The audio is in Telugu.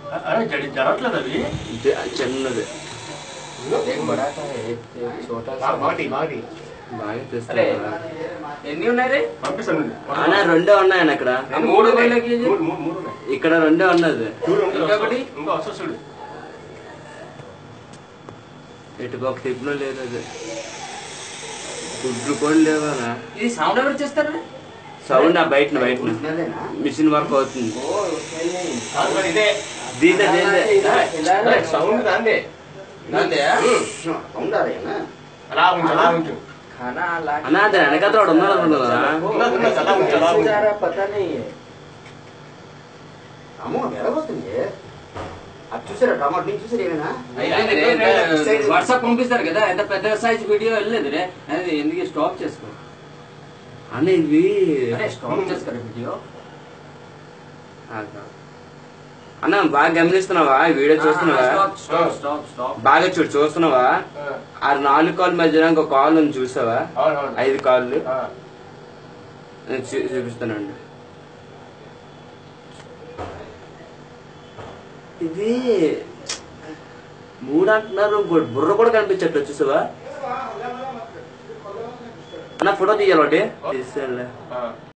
అరే జడి జరగట్లేదు అవి జ- చిన్నది एक बड़ा सा है एक एक छोटा सा మాటి మాటి బాగా अरे తెస్తాను ఎన్ని ఉన్నాయి రే పంపిస్తాను అన్న రెండే ఉన్నాయన్న ఇక్కడ ఆ మూడు వేల కేజీ మూడు మూడు మూడు ఉన్నాయి ఇక్కడ రెండే ఉన్నది చూడు ఇంకా ఇంకొకటి? వస్తా- ఇంకా వస్తా చూడు ఇటు ఒక టిప్లో లేదు అది గుడ్లు కూడా లేవనా ఇది సౌండ్ ఎవరు చేస్తారు సౌండ్ ఆ బయట బయట మిషన్ వర్క్ అవుతుంది కాదు మరి ఇదే దీంతో దీంతో అరే, సౌండ్ దాందే అలా ఉంచు అలా ఉంచు खाना ला అన్న అది వెనకత్ర వాడు ఉన్నాడు అనుకుంటున్నా ఉన్నది ఉన్నది అలా ఉంచు అలా ఉంచు रहा पता नहीं है అమ్మో ఎలాగొస్తుంది అది చూసారా టమాటో నేను చూసారు ఏమైనా అయిపోయింది రే, ఎంత వాట్సాప్ పంపిస్తారు కదా ఎంత పెద్ద సైజ్ వీడియో వెళ్ళలేదు రే అది ఎందుకు స్టాప్ చేసుకో అన్న ఇవి అరే స్టాప్ చేసుకోరు వీడియో ఆగు. అన్న బాగా గమనిస్తున్నావా ఈ వీడియో చూస్తున్నావా స్టాప్ స్టాప్ స్టాప్ స్టాప్ బాగా చూడు చూస్తున్నావా ఆ, ఆ నాలుగు కాల్ మధ్యన ఇంకో కాల్ ఉంది చూసావా అవును అవును ఐదు కాళ్ళు ఆ, నేను చూ- చూపిస్తానండి ఇది మూడు అంటున్నారు ఇంకోటి బుర్ర కూడా కనిపించట్లేదు చూసావా అన్న ఫోటో తీయాలి ఒకటి తీసేయాలి ఆ.